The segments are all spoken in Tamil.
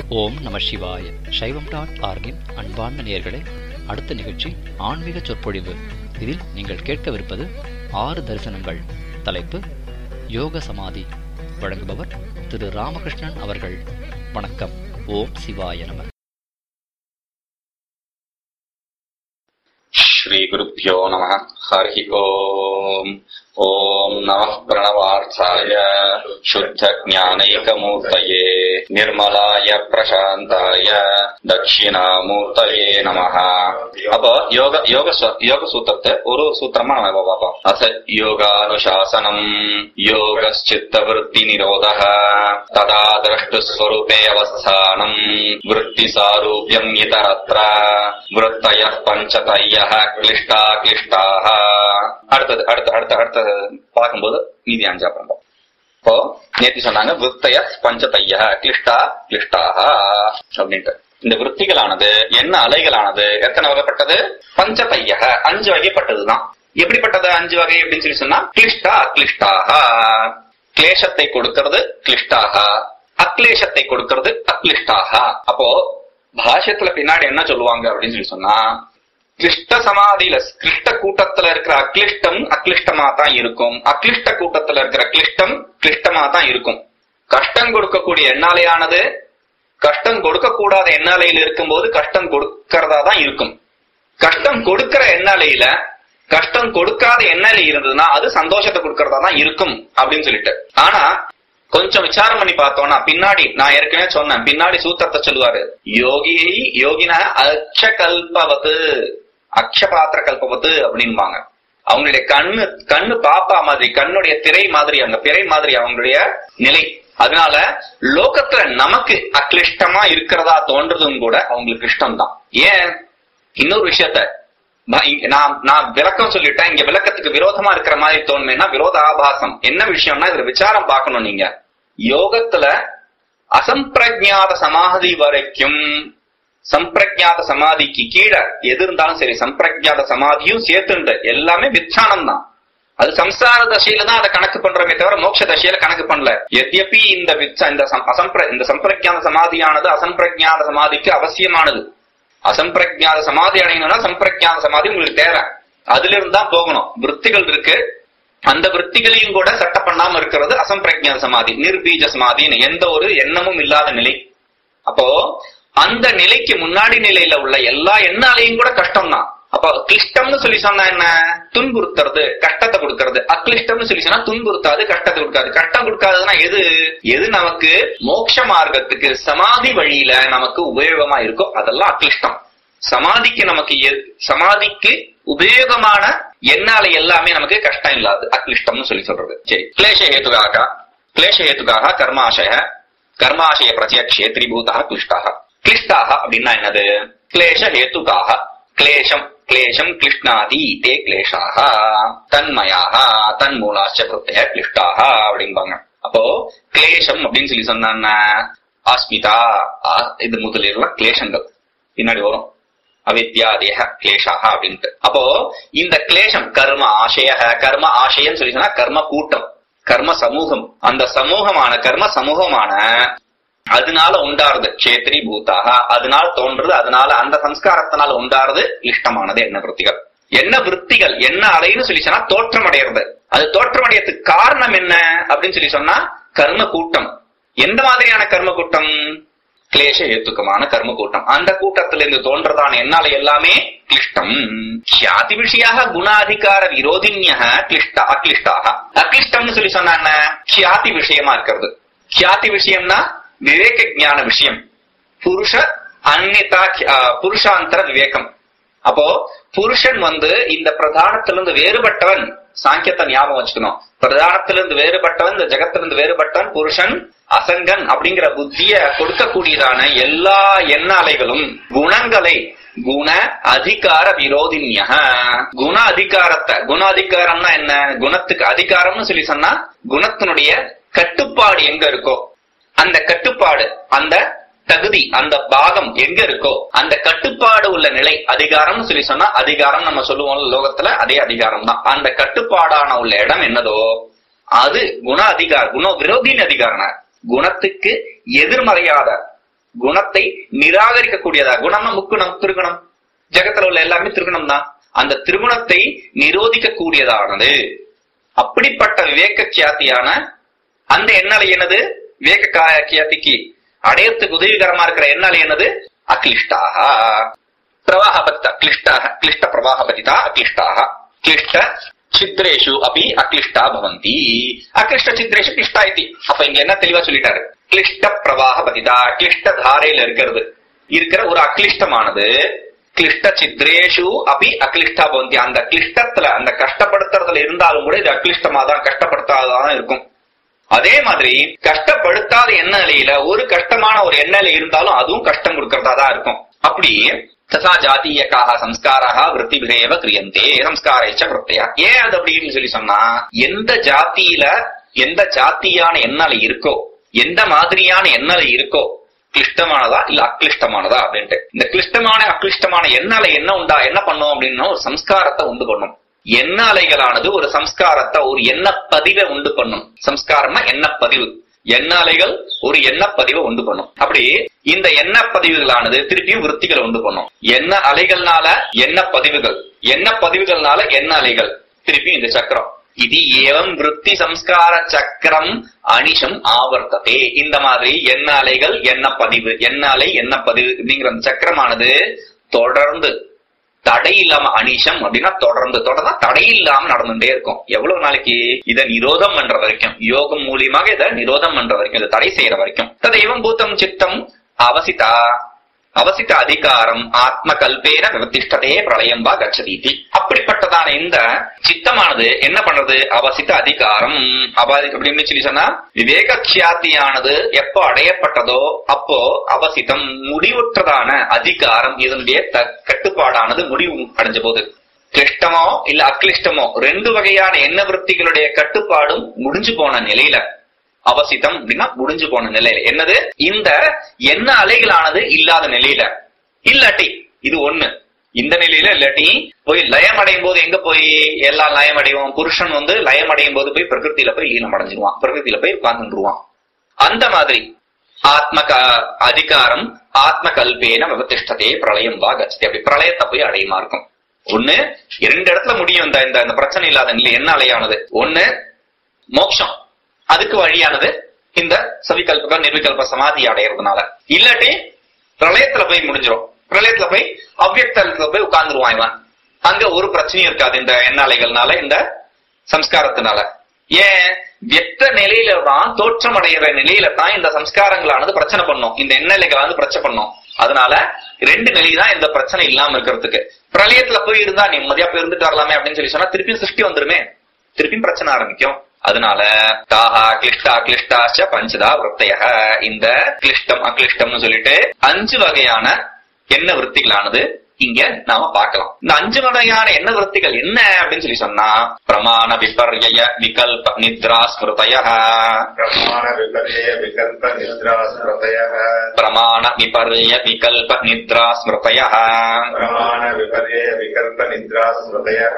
ஓம் நம சிவாய சைவம் டாட் ஆர்கின் அன்பார்ந்த நேயர்களே அடுத்த நிகழ்ச்சி ஆன்மீக சொற்பொழிவு இதில் நீங்கள் கேட்கவிருப்பது ஆறு தரிசனங்கள் தலைப்பு யோக சமாதி வழங்குபவர் திரு ராமகிருஷ்ணன் அவர்கள் வணக்கம் ஓம் சிவாய நம श्रीगुरुभ्यो नमः हरिः ओम् ॐ नमः प्रणवार्थाय शुद्धज्ञानैकमूर्तये निर्मलाय प्रशान्ताय தட்சிணாமூர்த்தயே நமஹ அப்போ யோக யோக சு- யோக சூத்திரத்தை ஒரு சூத்திரமா நம்ம இப்ப பார்ப்போம் அச யோகானுசாசனம் யோகச்சித்த விருத்தி நிரோதः ததா திரஷ்டுஸ்வரூபே அவஸ்தானம் விருத்தி சாரூபியம் இதரத்ர விருத்தய பஞ்சதய கிளிஷ்டா கிளிஷ்டாக அடுத்தது அடுத்த அடுத்த அடுத்தது பார்க்கும்போது மீதி அஞ்சு அப்புறம் பார்ப்போம். இப்போ நேத்தி சொன்னாங்க விருத்தய பஞ்சதைய கிளிஷ்டா கிளிஷ்டாக அப்படின்ட்டு இந்த விருத்திகளானது என்ன அலைகளானது எத்தனை வகைப்பட்டது பஞ்சதைய அஞ்சு வகைப்பட்டதுதான் எப்படிப்பட்டது அஞ்சு வகை அப்படின்னு சொல்லி சொன்னா கிளிஷ்டா கிளிஷ்டாக கிளேசத்தை கொடுக்கிறது கிளிஷ்டாக அக்லேஷத்தை கொடுக்கிறது அக்லிஷ்டாக அப்போ பாஷ்யத்துல பின்னாடி என்ன சொல்லுவாங்க அப்படின்னு சொல்லி சொன்னா கிளிஷ்ட சமாதியில கிளிஷ்ட கூட்டத்துல இருக்கிற அக்லிஷ்டம் அக்லிஷ்டமா தான் இருக்கும் அக்லிஷ்ட கூட்டத்துல இருக்கிற கிளிஷ்டம் கிளிஷ்டமா தான் இருக்கும் கஷ்டம் கொடுக்கக்கூடிய எண்ணாலையானது கஷ்டம் கொடுக்க கூடாத எண்ணாலையில் இருக்கும்போது கஷ்டம் கொடுக்கறதா தான் இருக்கும் கஷ்டம் கொடுக்கிற எண்ணாலையில கஷ்டம் கொடுக்காத எண்ணாலை இருந்ததுன்னா அது சந்தோஷத்தை கொடுக்கறதா தான் இருக்கும் அப்படின்னு சொல்லிட்டு ஆனா கொஞ்சம் விசாரம் பண்ணி பார்த்தோம்னா பின்னாடி நான் ஏற்கனவே சொன்னேன் பின்னாடி சூத்திரத்தை சொல்லுவாரு யோகியை யோகின அக்ஷ கல்பவத்து அக்ஷ பாத்திர கல்பவத்து அப்படின்பாங்க அவங்களுடைய கண்ணு கண்ணு பாப்பா மாதிரி கண்ணுடைய திரை மாதிரி அங்க பிறை மாதிரி அவங்களுடைய நிலை அதனால லோகத்துல நமக்கு அக்லிஷ்டமா இருக்கிறதா தோன்றதும் கூட அவங்களுக்கு இஷ்டம் தான் ஏன் இன்னொரு விஷயத்த நான் இங்க- நான் நான் விளக்கம் சொல்லிட்டேன் இங்க விளக்கத்துக்கு விரோதமா இருக்கிற மாதிரி தோணுமேனா விரோத ஆபாசம் என்ன விஷயம்னா இதுல விசாரம் பார்க்கணும் நீங்க யோகத்துல அசம்பிரஜாத சமாதி வரைக்கும் சம்பிரஜாத சமாதிக்கு கீழே எது இருந்தாலும் சரி சம்பிரஜாத சமாதியும் சேர்த்துண்டு எல்லாமே விச்சானம் தான் அது சம்சார தசையில தான் அதை கணக்கு பண்றோமே தவிர மோட்ச தசையில கணக்கு பண்ணல எத்யபி இந்த விச்ச இந்த சம்- அசம்பிர இந்த சம்பிரஜாத சமாதியானது அசம்பிரஜாத சமாதிக்கு அவசியமானது அசம்பிரஜாத சமாதி அடையணும்னா சம்பிரஜாத சமாதி உங்களுக்கு தேவை அதுல இருந்து தான் போகணும் விற்த்திகள் இருக்கு அந்த விற்த்திகளையும் கூட சட்ட பண்ணாம இருக்கிறது அசம்பிரஜாத சமாதி நிர்பீஜ சமாதின்னு எந்த ஒரு எண்ணமும் இல்லாத நிலை அப்போ அந்த நிலைக்கு முன்னாடி நிலையில உள்ள எல்லா எண்ணாலையும் கூட கஷ்டம் தான் அப்போ கிளிஷ்டம்னு சொல்லி சொன்னா என்ன துன்புறுத்துறது கஷ்டத்தை கொடுக்கறது அக்லிஷ்டம்னு சொல்லி சொன்னா துன்புறுத்தாது கஷ்டத்தை கொடுக்காது கஷ்டம் கொடுக்காததுன்னா எது எது நமக்கு மோட்ச மார்க்கத்துக்கு சமாதி வழியில நமக்கு உபயோகமா இருக்கோ அதெல்லாம் அக்லிஷ்டம் சமாதிக்கு நமக்கு எ- சமாதிக்கு உபயோகமான எண்ணால எல்லாமே நமக்கு கஷ்டம் இல்லாது அக்லிஷ்டம்னு சொல்லி சொல்றது சரி கிளேஷ ஹேத்துகாக கிளேஷ ஹேத்துகாக கர்மாசய கர்மாசய பிரத்யக்ஷே திரிபூதா கிளிஷ்டாக கிளிஷ்டாக அப்படின்னா என்னது கிளேஷ ஹேத்துகாக கிளேஷம் கிளேஷம் கிளிஷ்ணாதி தே கிளேஷாக தன்மயாக தன்மூலாச்ச பிரத்ய கிளிஷ்டாக அப்படிம்பாங்க அப்போ கிளேஷம் அப்படின்னு சொல்லி சொன்னா ஆஸ்மிதா ஆ- இது முதலியெல்லாம் கிளேஷங்கள் பின்னாடி வரும் அவித்யா தேக கிளேஷாக அப்படின்ட்டு அப்போ இந்த கிளேஷம் கர்ம ஆசய கர்ம ஆசயம் சொல்லி சொன்னா கர்ம கூட்டம் கர்ம சமூகம் அந்த சமூகமான கர்ம சமூகமான அதனால உண்டாருது கஷேத்ரி பூத்தாக அதனால தோன்றது அதனால அந்த சம்ஸ்காரத்தினால உண்டாருது இஷ்டமானது என்ன விருத்திகள் என்ன விருத்திகள் என்ன அலைன்னு சொல்லி சொன்னா தோற்றம் அடையிறது அது தோற்றம் அடையறதுக்கு காரணம் என்ன அப்படின்னு சொல்லி சொன்னா கர்ம கூட்டம் எந்த மாதிரியான கர்ம கூட்டம் கிளேஷ ஏத்துக்கமான கர்ம கூட்டம் அந்த கூட்டத்துல இருந்து தோன்றதான என்னால எல்லாமே கிளிஷ்டம் கியாதி விஷயாக குணாதிகார விரோதின்ய கிளிஷ்ட அக்லிஷ்டாக அக்லிஷ்டம்னு சொல்லி சொன்னா என்ன கியாதி விஷயமா இருக்கிறது கியாதி விஷயம்னா விவேக ஞான விஷயம் புருஷ அந்நிதா அஹ், புருஷாந்தர விவேகம் அப்போ புருஷன் வந்து இந்த பிரதானத்திலிருந்து வேறுபட்டவன் சாங்கியத்தை ஞாபகம் வச்சுக்கணும் பிரதானத்திலிருந்து வேறுபட்டவன் இந்த ஜெகத்திலிருந்து வேறுபட்டவன் புருஷன் அசங்கன் அப்படிங்கிற புத்திய கொடுக்கக்கூடியதான எல்லா எண்ணாலைகளும் குணங்களை குண அதிகார விரோதின்ய குண அதிகாரத்தை குண அதிகாரம்னா என்ன குணத்துக்கு அதிகாரம்னு சொல்லி சொன்னா குணத்தினுடைய கட்டுப்பாடு எங்க இருக்கோ அந்த கட்டுப்பாடு அந்த தகுதி அந்த பாகம் எங்க இருக்கோ அந்த கட்டுப்பாடு உள்ள நிலை அதிகாரம்னு சொல்லி சொன்னா அதிகாரம் நம்ம சொல்லுவோம் லோகத்துல அதே அதிகாரம் தான் அந்த கட்டுப்பாடான உள்ள இடம் என்னதோ அது குண அதிகார குண விரோதின் அதிகாரம் குணத்துக்கு எதிர்மறையாத குணத்தை நிராகரிக்க கூடியதா குணம்னா முக்குணம் திருகுணம் ஜெகத்துல உள்ள எல்லாமே திருகுணம் தான் அந்த திருகுணத்தை நிரோதிக்க கூடியதானது அப்படிப்பட்ட விவேக கியாத்தியான அந்த எண்ணலை என்னது விவேக கா- கியாத்திக்கு அடையத்துக்கு உதவிகரமா இருக்கிற எண்ணலை என்னது அக்லிஷ்டாக பிரவாகபதித கிளிஷ்டாக கிளிஷ்ட பிரவாகபதிதா அக்லிஷ்டாக கிளிஷ்ட சித்ரேஷு அபி அக்லிஷ்டா பவந்தி அக்லிஷ்ட சித்ரேஷு கிளிஷ்டா இது அப்ப இங்க என்ன தெளிவா சொல்லிட்டாரு கிளிஷ்ட பிரவாகபதிதா கிளிஷ்ட தாரையில இருக்கிறது இருக்கிற ஒரு அக்லிஷ்டமானது கிளிஷ்ட சித்ரேஷு அபி அக்லிஷ்டா பவந்தி அந்த கிளிஷ்டத்துல அந்த கஷ்டப்படுத்துறதுல இருந்தாலும் கூட இது அக்லிஷ்டமா தான் கஷ்டப்படுத்தாதான் இருக்கும் அதே மாதிரி கஷ்டப்படுத்தாத எண்ண நிலையில ஒரு கஷ்டமான ஒரு எண்ணெயில இருந்தாலும் அதுவும் கஷ்டம் கொடுக்கறதா தான் இருக்கும் அப்படி தசா ஜாத்தீயக்காக சம்ஸ்காராக விற்த்திபிரேவ கிரியந்தே சம்ஸ்காரைச்ச பிரத்யா ஏன் அது அப்படின்னு சொல்லி சொன்னா எந்த ஜாத்தியில எந்த ஜாத்தியான எண்ணலை இருக்கோ எந்த மாதிரியான எண்ணலை இருக்கோ கிளிஷ்டமானதா இல்ல அக்லிஷ்டமானதா அப்படின்ட்டு இந்த கிளிஷ்டமான அக்லிஷ்டமான எண்ணலை என்ன உண்டா என்ன பண்ணும் அப்படின்னா ஒரு சம்ஸ்காரத்தை உண்டு பண்ணும் எண்ண அலைகளானது ஒரு சம்ஸ்காரத்தை ஒரு எண்ண பதிவை உண்டு பண்ணும் சம்ஸ்காரம்னா எண்ண பதிவு எண்ண அலைகள் ஒரு எண்ண பதிவை உண்டு பண்ணும் அப்படி இந்த எண்ண பதிவுகளானது திருப்பியும் விருத்திகளை உண்டு பண்ணும் எண்ண அலைகள்னால எண்ண பதிவுகள் எண்ண பதிவுகள்னால எண்ண அலைகள் திருப்பியும் இந்த சக்கரம் இது ஏவம் விருத்தி சம்ஸ்கார சக்கரம் அனிஷம் ஆவர்த்ததே இந்த மாதிரி எண்ண அலைகள் எண்ண பதிவு எண்ண அலை எண்ண பதிவு அப்படிங்கிற அந்த சக்கரமானது தொடர்ந்து தடை இல்லாம அனிஷம் அப்படின்னா தொடர்ந்து தொடர்ந்து தடை இல்லாம நடந்துட்டே இருக்கும் எவ்வளவு நாளைக்கு இதை நிரோதம் பண்ற வரைக்கும் யோகம் மூலியமாக இதை நிரோதம் பண்ற வரைக்கும் இதை தடை செய்யற வரைக்கும் ததைவம் பூத்தம் சித்தம் அவசிதா அவசித்த அதிகாரம் ஆத்ம கல்பேன விவத்திஷ்டதே பிரளயம் வா கச்சதீதி அப்படிப்பட்டதான இந்த சித்தமானது என்ன பண்றது அவசித்த அதிகாரம் அபாதி அப்படின்னு சொல்லி சொன்னா விவேக கியாத்தியானது எப்போ அடையப்பட்டதோ அப்போ அவசித்தம் முடிவுற்றதான அதிகாரம் இதனுடைய த- கட்டுப்பாடானது முடிவு அடைஞ்ச போது கிளிஷ்டமோ இல்ல அக்லிஷ்டமோ ரெண்டு வகையான எண்ண விருத்திகளுடைய கட்டுப்பாடும் முடிஞ்சு போன நிலையில அவசிதம் அப்படின்னா முடிஞ்சு போன நிலையில என்னது இந்த எண்ண அலைகளானது இல்லாத நிலையில இல்லாட்டி இது ஒண்ணு இந்த நிலையில இல்லாட்டி போய் லயம் அடையும் போது எங்க போய் எல்லாம் லயம் அடைவோம் புருஷன் வந்து லயம் அடையும் போது போய் பிரகிருத்தில போய் லீனம் அடைஞ்சிருவான் பிரகிருத்தில போய் உட்கார்ந்துருவான் அந்த மாதிரி ஆத்ம க- அதிகாரம் ஆத்ம கல்பேன விவதிஷ்டதே பிரளயம் வா கச்சதி அப்படி பிரளயத்தை போய் அடையுமா இருக்கும் ஒண்ணு இரண்டு இடத்துல முடியும் இந்த இந்த இந்த பிரச்சனை இல்லாத நிலை என்ன அலையானது ஒண்ணு மோட்சம் அதுக்கு வழியானது இந்த சவிகல்ப நிர்விகல்ப சமாதி அடையறதுனால இல்லாட்டி பிரளயத்துல போய் முடிஞ்சிரும் பிரளயத்துல போய் அவ்வியக்தத்துல போய் உட்கார்ந்துருவான் இவன் அங்க ஒரு பிரச்சனையும் இருக்காது இந்த எண்ணாலைகள்னால இந்த சம்ஸ்காரத்தினால ஏன் வியக்த நிலையில தான் தோற்றம் அடைகிற நிலையில தான் இந்த சம்ஸ்காரங்களானது பிரச்சனை பண்ணும் இந்த எண்ணெய்களானது பிரச்சனை பண்ணும் அதனால ரெண்டு நிலை தான் இந்த பிரச்சனை இல்லாம இருக்கிறதுக்கு பிரளயத்துல போய் இருந்தா நிம்மதியா போய் இருந்துட்டு வரலாமே அப்படின்னு சொல்லி சொன்னா திருப்பியும் சிருஷ்டி வந்துருமே திருப்பியும் பிரச்சனை ஆரம்பிக்கும் அதனால தாஹா கிளிஷ்டா கிளிஷ்டாச்ச பஞ்சதா விரத்தைய இந்த கிளிஷ்டம் அக்லிஷ்டம்னு சொல்லிட்டு அஞ்சு வகையான எண்ண விருத்திகளானது இங்க நாம பார்க்கலாம் இந்த அஞ்சு வகையான எண்ண விருத்திகள் என்ன அப்படின்னு சொல்லி சொன்னா பிரமாண விபர்ய விகல்ப நித்ரா ஸ்மிருதய பிரமாண விபர்ய விகல்ப நித்ரா ஸ்மிருதயः பிரமாண விபர்ய விகல்ப நித்ரா ஸ்மிருதய பிரமாண விபர்ய விகல்ப நித்ரா ஸ்மிருதயः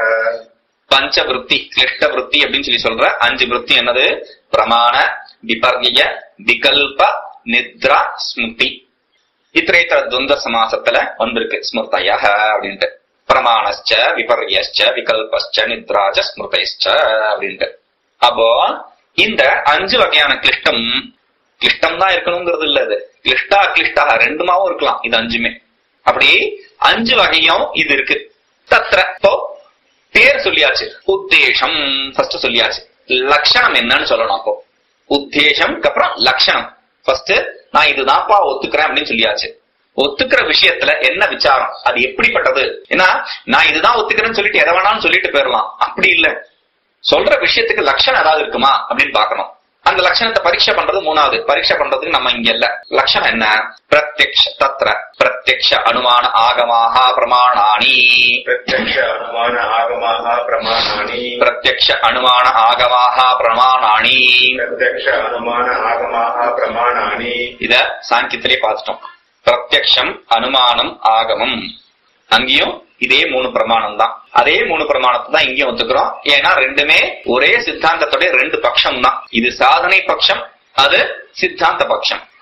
பஞ்ச விருத்தி கிளிஷ்ட விருத்தி அப்படின்னு சொல்லி சொல்ற அஞ்சு விருத்தி என்னது பிரமாண விபர்ய விகல்ப நித்ரா ஸ்மிருதி இத்திரேத்தர துவந்த சமாசத்துல வந்திருக்கு ஸ்மிருதய அப்படின்ட்டு பிரமாணஸ்ச விபர்யஸ்ச விகல்பஸ்ச நித்ராஜ ஸ்மிருதைஸ்ச அப்படின்ட்டு அப்போ இந்த அஞ்சு வகையான கிளிஷ்டம் கிளிஷ்டம் தான் இருக்கணுங்கிறது இல்ல இது கிளிஷ்டா கிளிஷ்டா ரெண்டுமாவும் இருக்கலாம் இது அஞ்சுமே அப்படி அஞ்சு வகையும் இது இருக்கு தத்ர இப்போ பேர் சொல்லியாச்சு உத்தேசம் ஃபர்ஸ்ட் சொல்லியாச்சு லட்சணம் என்னன்னு சொல்லணும் அப்போ உத்தேசம் அப்புறம் லட்சணம் ஃபர்ஸ்ட் நான் இதுதான்ப்பா ஒத்துக்கிறேன் அப்படின்னு சொல்லியாச்சு ஒத்துக்கிற விஷயத்துல என்ன விசாரம் அது எப்படிப்பட்டது ஏன்னா நான் இதுதான் ஒத்துக்கிறேன்னு சொல்லிட்டு எதை வேணாலும் சொல்லிட்டு போயிடலாம் அப்படி இல்ல சொல்ற விஷயத்துக்கு லட்சணம் ஏதாவது இருக்குமா அப்படின்னு பார்க்கணும் அந்த லட்சணத்தை பரீட்சை பண்றது மூணாவது பரீட்சை பண்றதுக்கு நம்ம இங்க இல்ல லட்சணம் என்ன பிரத்யக்ஷ தத்ர பிரத்யக்ஷ அனுமான ஆகமாக பிரமாணானி प्रत्यक्ष अनुमान आगमाः प्रमाणानि பிரத்யக்ஷ அனுமான ஆகமாக பிரமாணானி प्रत्यक्ष अनुमान आगमाः प्रमाणानि இத சாங்கியத்திலே பார்த்துட்டோம் பிரத்யக்ஷம் அனுமானம் ஆகமம் அங்கேயும் இதே மூணு பிரமாணம் தான் அதே மூணு பிரமாணத்தை தான் இங்கேயும் ஒத்துக்கிறோம் ஏன்னா ரெண்டுமே ஒரே சித்தாந்தத்துடைய ரெண்டு பட்சம் தான் இது சாதனை பட்சம் அது சித்தாந்த பட்சம்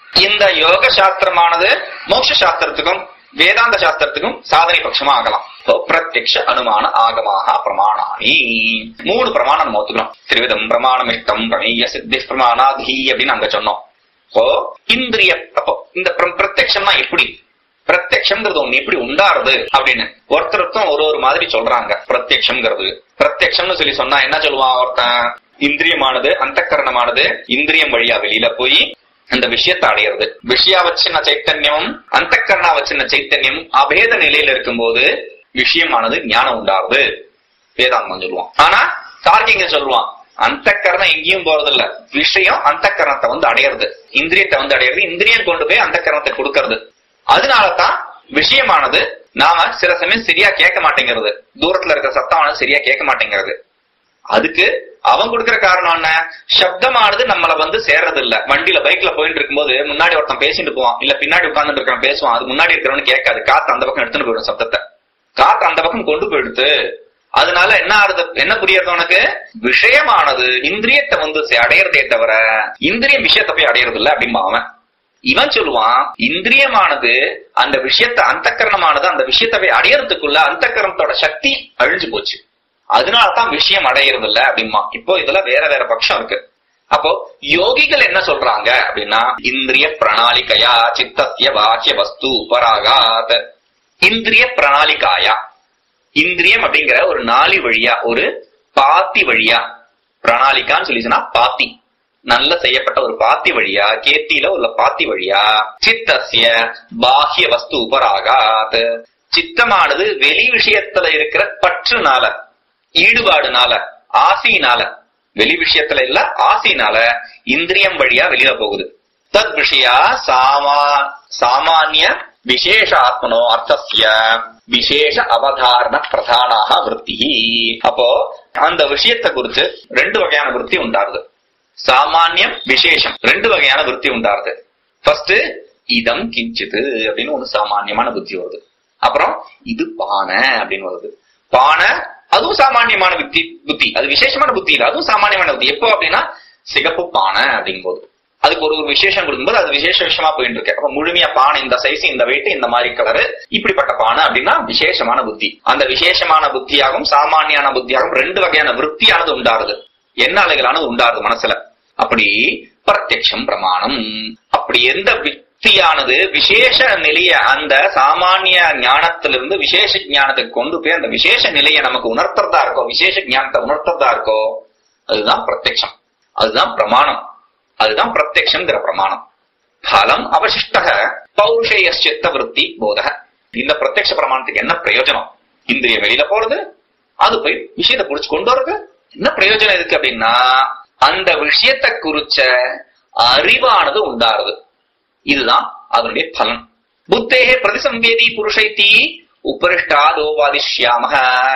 இந்த யோக சாஸ்திரமானது மோட்ச சாஸ்திரத்துக்கும் வேதாந்த சாஸ்திரத்துக்கும் சாதனை பட்சமா ஆகலாம் இப்போ பிரத்யக்ஷ அனுமான ஆகமாக பிரமாணானி மூணு பிரமாணம் நம்ம ஒத்துக்கணும் திருவிதம் பிரமாணம் இஷ்டம் பிரமேய சித்தி பிரமாணாதி அப்படின்னு அங்க சொன்னோம் இப்போ இந்திரிய அப்போ இந்த பிர- பிரத்யக்ஷம்னா எப்படி பிரத்யக்ஷம்ங்கிறது ஒண்ணு எப்படி உண்டாருது அப்படின்னு ஒருத்தருக்கும் ஒரு ஒரு மாதிரி சொல்றாங்க பிரத்யக்ஷம்ங்கிறது பிரத்யக்ஷம்னு சொல்லி சொன்னா என்ன சொல்லுவான் ஒருத்தன் இந்திரியமானது அந்தக்கரணமானது இந்திரியம் வழியா வெளியில போய் அந்த விஷயத்தை அடையிறது விஷயாவச்சின்ன சைத்தன்யமும் அந்தக்கரணாவச்சின்ன சைத்தன்யமும் அபேத நிலையில இருக்கும்போது விஷயமானது ஞானம் உண்டாருது வேதாந்தம் சொல்லுவான் ஆனா தார்க்கிங்க சொல்லுவான் அந்த கரணம் எங்கேயும் போறது இல்ல விஷயம் அந்த கரணத்தை வந்து அடையிறது இந்திரியத்தை வந்து அடையிறது இந்திரியம் கொண்டு போய் அந்த கரணத்தை கொடுக்கறது அதனாலதான் விஷயமானது நாம சில சமயம் சரியா கேட்க மாட்டேங்கிறது தூரத்துல இருக்கிற சத்தமானது சரியா கேட்க மாட்டேங்கிறது அதுக்கு அவன் கொடுக்கிற காரணம் என்ன சப்தமானது நம்மள வந்து சேர்றது இல்ல வண்டியில பைக்ல போயிட்டு இருக்கும்போது முன்னாடி ஒருத்தன் பேசிட்டு போவான் இல்ல பின்னாடி உட்கார்ந்துட்டு இருக்கிறவன் பேசுவான் அது முன்னாடி இருக்கிறவனு கேட்காது காத்து அந்த பக்கம் எடுத்துட்டு போயிடும் சப்தத்தை காத்து அந்த பக்கம் கொண்டு போயிடுத்து அதனால என்ன ஆறுது என்ன புரியறது உனக்கு விஷயமானது இந்திரியத்தை வந்து சே- அடையறதே தவிர இந்திரியம் விஷயத்தை போய் அடையறது இல்ல அப்படிம்பா அவன் இவன் சொல்லுவான் இந்திரியமானது அந்த விஷயத்தை அந்தக்கரணமானது அந்த விஷயத்தை போய் அடையறதுக்குள்ள அந்தக்கரணத்தோட சக்தி அழிஞ்சு போச்சு அதனாலதான் விஷயம் அடையறது இல்ல அப்படிமா இப்போ இதுல வேற வேற பட்சம் இருக்கு அப்போ யோகிகள் என்ன சொல்றாங்க அப்படின்னா இந்திரிய பிரணாலிகையா சித்தத்திய பாக்கிய வஸ்து உபராகாத் இந்திரிய பிரணாலிகாயா இந்திரியம் அப்படிங்கிற ஒரு நாளி வழியா ஒரு பாத்தி வழியா பிரணாலிக்கான்னு சொல்லிச்சுன்னா பாத்தி நல்ல செய்யப்பட்ட ஒரு பாத்தி வழியா கேத்தியில உள்ள பாத்தி வழியா சித்தசிய பாஹ்ய வஸ்து உபராகாத் சித்தமானது வெளி விஷயத்துல இருக்கிற பற்றுனால ஈடுபாடுனால ஆசையினால வெளி விஷயத்துல இல்ல ஆசையினால இந்திரியம் வழியா வெளியில போகுது தத் விஷயா சாமா சாமானிய விசேஷ ஆத்மனோ அர்த்தஸ்ய விசேஷ அவதாரண பிரதானாக விருத்தி அப்போ அந்த விஷயத்தை குறித்து ரெண்டு வகையான விருத்தி உண்டாருது சாமானியம் விசேஷம் ரெண்டு வகையான விருத்தி உண்டாருது ஃபர்ஸ்ட் இதம் கிஞ்சிது அப்படின்னு ஒண்ணு சாமானியமான புத்தி வருது அப்புறம் இது பானை அப்படின்னு வருது பானை அதுவும் சாமானியமான புத்தி புத்தி அது விசேஷமான புத்தி இல்ல அதுவும் சாமானியமான புத்தி எப்போ அப்படின்னா சிகப்பு பானை அப்படிங்கும் போது அதுக்கு ஒரு ஒரு விசேஷம் கொடுக்கும்போது அது விசேஷ விஷயமா போயிட்டு இருக்கு அப்ப முழுமையா பானை இந்த சைஸ் இந்த வெயிட் இந்த மாதிரி கலரு இப்படிப்பட்ட பானை அப்படின்னா விசேஷமான புத்தி அந்த விசேஷமான புத்தியாகவும் சாமானியான புத்தியாகவும் ரெண்டு வகையான விருத்தியானது உண்டாருது என்ன அலைகளானது உண்டாருது மனசுல அப்படி பிரத்யக்ஷம் பிரமாணம் அப்படி எந்த வித்தியானது விசேஷ நிலைய அந்த சாமானிய ஞானத்திலிருந்து விசேஷ ஞானத்துக்கு கொண்டு போய் அந்த விசேஷ நிலையை நமக்கு உணர்த்துறதா இருக்கோ விசேஷ ஞானத்தை உணர்த்துறதா இருக்கோ அதுதான் பிரத்யக்ஷம் அதுதான் பிரமாணம் அதுதான் பிரத்யக்ஷங்கிற பிரமாணம் பலம் அவசிஷ்டக பௌருஷேய சித்த விருத்தி போதக இந்த பிரத்யக்ஷ பிரமாணத்துக்கு என்ன பிரயோஜனம் இந்திரிய வெளியில போறது அது போய் விஷயத்தை புடிச்சு கொண்டு வரது என்ன பிரயோஜனம் இருக்கு அப்படின்னா அந்த விஷயத்தை குறிச்ச அறிவானது உண்டாருது இதுதான் அதனுடைய பலன் புத்தேகே பிரதிசம்பேதி புருஷைத்தி உபரிஷ்டாதோபாதிஷ்யாம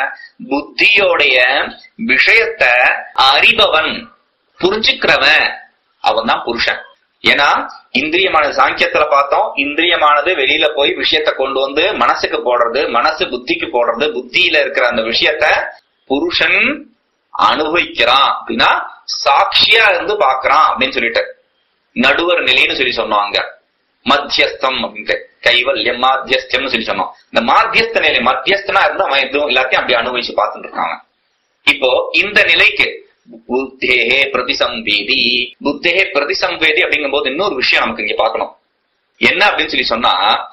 புத்தியோடைய விஷயத்தை அறிபவன் புரிஞ்சுக்கிறவன் அவன் தான் புருஷன் ஏன்னா இந்திரியமானது சாங்கியத்துல பார்த்தோம் இந்திரியமானது வெளியில போய் விஷயத்த கொண்டு வந்து மனசுக்கு போடுறது மனசு புத்திக்கு போடுறது புத்தியில இருக்கிற அந்த விஷயத்த புருஷன் அனுபவிக்கிறான் அப்படின்னா சாட்சியா இருந்து பாக்குறான் அப்படின்னு சொல்லிட்டு நடுவர் நிலைன்னு சொல்லி சொன்னாங்க மத்தியஸ்தம் அப்படின்ட்டு கைவல்யம் மாத்தியஸ்தம்னு சொல்லி சொன்னோம் இந்த மாத்தியஸ்த நிலை மத்தியஸ்தனா இருந்து அவன் எதுவும் எல்லாத்தையும் அப்படி அனுபவிச்சு பார்த்துட்டு இருக்காங்க இப்போ இந்த நிலைக்கு புத்தேகே பிரதிசம்பேதி புத்தேகே பிரதிசம்பேதி அப்படிங்கும் போது இன்னொரு விஷயம் நமக்கு இங்க பார்க்கணும் என்ன அப்படின்னு சொல்லி சொன்னா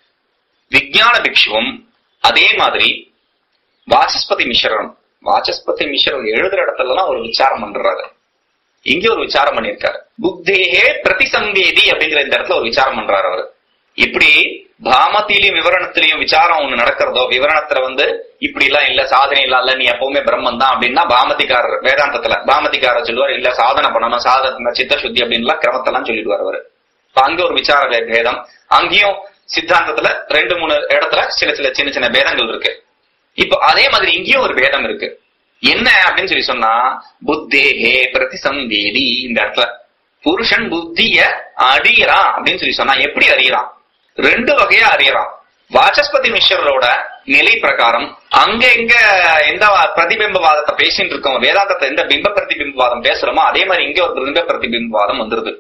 விஞ்ஞான பிக்ஷுவும் அதே மாதிரி வாசஸ்பதி மிஸ்ரரும் வாசஸ்பதி மிஸ்ரர் எழுதுற இடத்துல எல்லாம் ஒரு விசாரம் பண்றாரு இங்க ஒரு விசாரம் பண்ணிருக்காரு புத்தேகே பிரதிசம்பேதி அப்படிங்கிற இந்த இடத்துல ஒரு விசாரம் பண்றாரு அவரு இப்படி பாமத்திலையும் விவரணத்திலையும் விசாரம் ஒண்ணு நடக்கிறதோ விவரணத்துல வந்து இப்படி எல்லாம் இல்ல சாதனை எல்லாம் இல்ல நீ எப்பவுமே பிரம்மன் தான் அப்படின்னா பாமதிக்காரர் வேதாந்தத்துல பாமதிக்காரர் சொல்லுவார் இல்ல சாதனை பண்ணணும் சாதனை சித்த சுத்தி அப்படின்லாம் கிரமத்தெல்லாம் சொல்லிடுவார் அவரு இப்ப அங்க ஒரு விசார வே- பேதம் அங்கேயும் சித்தாந்தத்துல ரெண்டு மூணு இடத்துல சில சில சின்ன சின்ன பேதங்கள் இருக்கு இப்போ அதே மாதிரி இங்கேயும் ஒரு பேதம் இருக்கு என்ன அப்படின்னு சொல்லி சொன்னா புத்தேகே பிரதிசம்பேதி இந்த இடத்துல புருஷன் புத்திய அறியறான் அப்படின்னு சொல்லி சொன்னா எப்படி அறியறான் ரெண்டு வகையா அறியறான் வாசஸ்பதி மிஸ்ரரோட நிலை பிரகாரம் அங்க எங்க எந்த பிரதிபிம்பவாதத்தை பேசிட்டு இருக்கோம் வேதாந்தத்தை எந்த பிம்ப பிரதிபிம்பவாதம் பேசுறோமோ அதே மாதிரி இங்க ஒரு பிம்ப பிரதிபிம்பவாதம் வந்துருது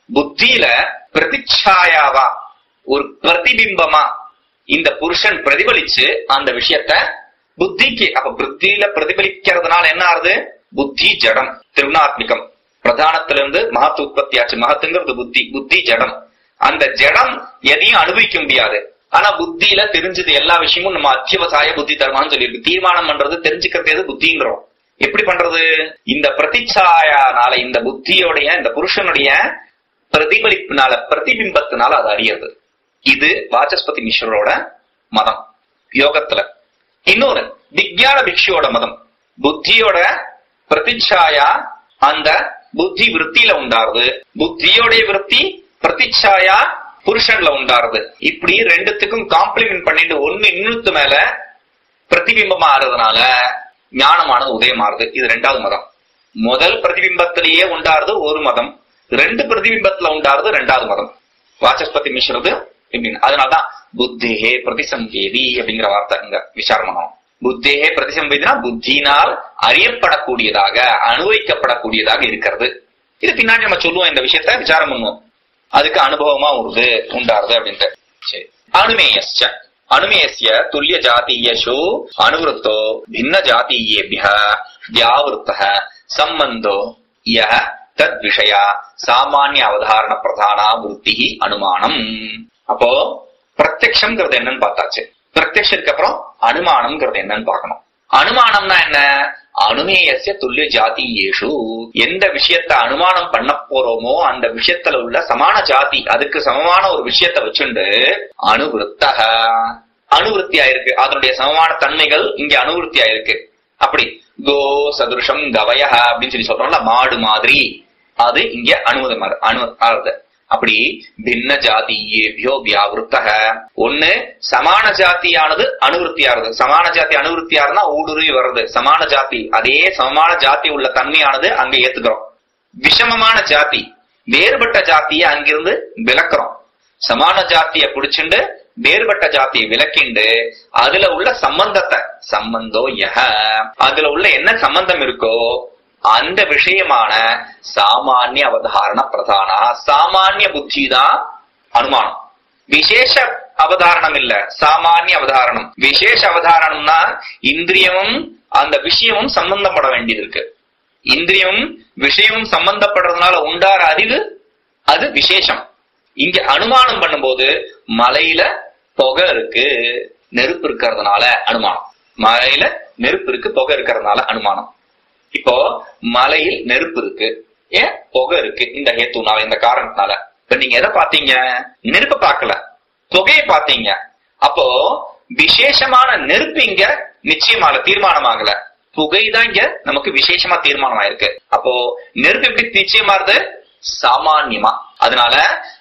புத்தியில பிரதிச்சாயாவா ஒரு பிரதிபிம்பமா இந்த புருஷன் பிரதிபலிச்சு அந்த விஷயத்த புத்திக்கு அப்ப புத்தியில பிரதிபலிக்கிறதுனால என்ன ஆறுது புத்தி ஜடம் திருநாத்மிகம் பிரதானத்திலிருந்து மகத்து உற்பத்தி ஆச்சு மகத்துங்கிறது புத்தி புத்தி ஜடம் அந்த ஜடம் எதையும் அனுபவிக்க முடியாது ஆனா புத்தியில தெரிஞ்சது எல்லா விஷயமும் நம்ம அத்தியவசாய புத்தி தர்மான்னு சொல்லியிருக்கு தீர்மானம் பண்றது தெரிஞ்சுக்கிறது எது புத்திங்கிறோம் எப்படி பண்றது இந்த பிரதிச்சாயானால இந்த புத்தியோடைய இந்த புருஷனுடைய பிரதிபலிப்பினால பிரதிபிம்பத்தினால அது அறியறது இது வாசஸ்பதி மிஸ்ரோட மதம் யோகத்துல இன்னொரு விக்ஞான பிக்ஷுவோட மதம் புத்தியோட பிரதிச்சாயா அந்த புத்தி விருத்தியில உண்டாருது புத்தியோடைய விருத்தி பிரதிச்சாயா புருஷன்ல உண்டாருது இப்படி ரெண்டுத்துக்கும் காம்ப்ளிமெண்ட் பண்ணிட்டு ஒண்ணு இன்னொத்து மேல பிரதிபிம்பமா ஆறதுனால ஞானமானது உதயமாறுது இது ரெண்டாவது மதம் முதல் பிரதிபிம்பத்திலேயே உண்டாருது ஒரு மதம் ரெண்டு பிரதிபிம்பத்துல உண்டாருது ரெண்டாவது மதம் வாசஸ்பதி மிஸ்றது இப்படின்னு அதனாலதான் புத்தேகே பிரதிசம்பேதி அப்படிங்கிற வார்த்தை இங்க விசாரம் பண்ணணும் புத்தேகே பிரதிசம்பேதினா புத்தியினால் அறியப்படக்கூடியதாக அனுபவிக்கப்படக்கூடியதாக இருக்கிறது இது பின்னாடி நம்ம சொல்லுவோம் இந்த விஷயத்த விசாரம் பண்ணுவோம் அதுக்கு அனுபவமா வருது உண்டாருது அப்படின்ட்டு சரி அனுமேயஸ்ச அனுமேயஸ்ய துல்லிய ஜாத்தீயஷு அனுவருத்தோ பின்ன ஜாத்தீயேபிய வியாவிருத்த சம்பந்தோ யஹ தத் விஷயா சாமானிய அவதாரண பிரதானா புத்தி அனுமானம் அப்போ பிரத்யக்ஷம்ங்கிறது என்னன்னு பார்த்தாச்சு பிரத்யக்ஷத்துக்கு அப்புறம் அனுமானம்ங்கிறது என்னன்னு பார்க்கணும் அனுமானம்னா என்ன அனுமேயசிய துல்லிய ஜாதி ஏஷு எந்த விஷயத்த அனுமானம் பண்ண போறோமோ அந்த விஷயத்துல உள்ள சமான ஜாதி அதுக்கு சமமான ஒரு விஷயத்த வச்சுண்டு அனுவிருத்தக அனுவிருத்தி ஆயிருக்கு அதனுடைய சமமான தன்மைகள் இங்க அனுவிருத்தி ஆயிருக்கு அப்படி கோ சதுருஷம் கவய அப்படின்னு சொல்லி சொல்றோம்ல மாடு மாதிரி அது இங்க அனுமதம் அனு ஆறுது அப்படி பின்ன ஜாதியேபியோ வியாவிருத்தக ஒண்ணு சமான ஜாதியானது அனுவருத்தியாருது சமான ஜாதி அனுவருத்தியாருன்னா ஊடுருவி வர்றது சமான ஜாதி அதே சமமான ஜாதி உள்ள தன்மையானது அங்க ஏத்துக்கிறோம் விஷமமான ஜாதி வேறுபட்ட ஜாத்திய அங்கிருந்து விளக்குறோம் சமான ஜாத்திய புடிச்சுண்டு வேறுபட்ட ஜாத்தியை விளக்கிண்டு அதுல உள்ள சம்பந்தத்தை சம்பந்தோ யஹ அதுல உள்ள என்ன சம்பந்தம் இருக்கோ அந்த விஷயமான சாமானிய அவதாரண பிரதானா சாமானிய புத்தி தான் அனுமானம் விசேஷ அவதாரணம் இல்ல சாமானிய அவதாரணம் விசேஷ அவதாரணம்னா இந்திரியமும் அந்த விஷயமும் சம்பந்தப்பட வேண்டியது இருக்கு இந்திரியமும் விஷயமும் சம்பந்தப்படுறதுனால உண்டார அறிவு அது விசேஷம் இங்க அனுமானம் பண்ணும்போது மலையில புகை இருக்கு நெருப்பு இருக்கிறதுனால அனுமானம் மலையில நெருப்பு இருக்கு புகை இருக்கிறதுனால அனுமானம் இப்போ மலையில் நெருப்பு இருக்கு ஏன் புகை இருக்கு இந்த ஹேத்துனால இந்த காரணத்தினால இப்ப நீங்க எதை பாத்தீங்க நெருப்ப பார்க்கல புகையை பாத்தீங்க அப்போ விசேஷமான நெருப்பு இங்க நிச்சயமால தீர்மானமாகல புகைதான் இங்க நமக்கு விசேஷமா தீர்மானம் ஆயிருக்கு அப்போ நெருப்பு எப்படி நிச்சயமாறுது சாமான்யமா அதனால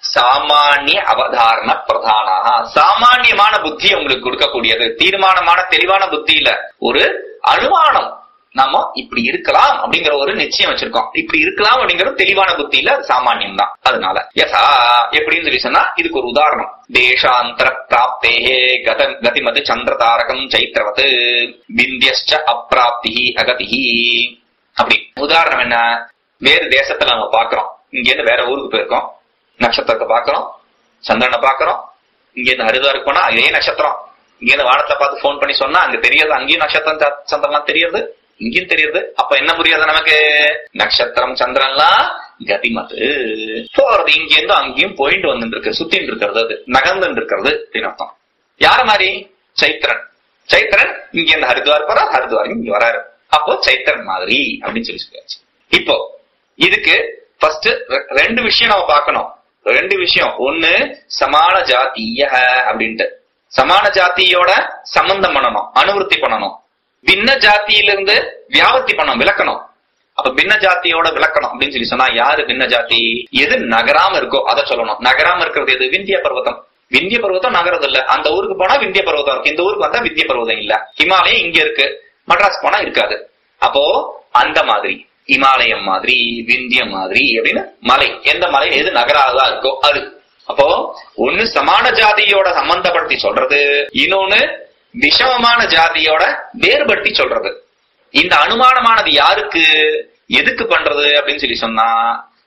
சாமானிய அவதாரண பிரதானாக சாமானியமான புத்தி உங்களுக்கு கொடுக்கக்கூடியது தீர்மானமான தெளிவான புத்தியில ஒரு அனுமானம் நாம இப்படி இருக்கலாம் அப்படிங்கிற ஒரு நிச்சயம் வச்சிருக்கோம் இப்படி இருக்கலாம் அப்படிங்கிற தெளிவான புத்தியில அது சாமானியம் தான் அதனால யசா எப்படின்னு சொல்லி சொன்னா இதுக்கு ஒரு உதாரணம் தேசாந்தர பிராப்தேகே கத கதிமது சந்திர தாரகம் சைத்திரவத் விந்தியஸ்ச அப்பிராப்தி அகதிஹி அப்படி உதாரணம் என்ன வேறு தேசத்துல நம்ம பாக்குறோம் இங்க இருந்து வேற ஊருக்கு போயிருக்கோம் நட்சத்திரத்தை பாக்குறோம் சந்திரனை பாக்குறோம் இங்க இருந்து ஹரிதாருக்கு போனா அதே நட்சத்திரம் இங்க இருந்து வானத்துல பார்த்து போன் பண்ணி சொன்னா அங்க தெரியாது அங்கேயும் நட்சத்திரம் ச- சந்திரன்லாம் தெரியுது இங்கேயும் தெரியுது அப்ப என்ன புரியாது நமக்கு நட்சத்திரம் சந்திரன்லாம் கதிமத்து போறது இங்க இருந்து அங்கேயும் போயிட்டு வந்துட்டு இருக்கு சுத்தின்னு இருக்கிறது அது நகர்ந்துட்டு இருக்கிறது அப்படின்னு அர்த்தம் யார மாதிரி சைத்திரன் சைத்திரன் இங்க இருந்து ஹரித்வார் போறா ஹரித்வார் இங்க வராரு அப்போ சைத்திரன் மாதிரி அப்படின்னு சொல்லி சொல்லியாச்சு இப்போ இதுக்கு ஃபர்ஸ்ட் ரெண்டு விஷயம் நம்ம பார்க்கணும் ரெண்டு விஷயம் ஒண்ணு சமான ஜாத்திய அப்படின்ட்டு சமான ஜாத்தியோட சம்பந்தம் பண்ணணும் அனுவருத்தி பண்ணணும் பின்ன ஜாத்தியிலிருந்து வியாபத்தி பண்ணணும் விளக்கணும் அப்ப பின்ன ஜாத்தியோட விளக்கணும் அப்படின்னு சொல்லி சொன்னா யாரு பின்ன ஜாதி எது நகராம இருக்கோ அதை சொல்லணும் நகராம இருக்கிறது எது விந்திய பர்வதம் விந்திய பர்வதம் நகரது இல்ல அந்த ஊருக்கு போனா விந்திய பர்வதம் இருக்கு இந்த ஊருக்கு வந்தா விந்திய பர்வதம் இல்ல ஹிமாலயம் இங்க இருக்கு மட்ராஸ் போனா இருக்காது அப்போ அந்த மாதிரி இமாலயம் மாதிரி விந்தியம் மாதிரி அப்படின்னு மலை எந்த மலை எது நகராதா இருக்கோ அது அப்போ ஒண்ணு சமான ஜாதியோட சம்பந்தப்படுத்தி சொல்றது இன்னொன்னு விஷமமான ஜாதியோட வேறுபடுத்தி சொல்றது இந்த அனுமானமானது யாருக்கு எதுக்கு பண்றது அப்படின்னு சொல்லி சொன்னா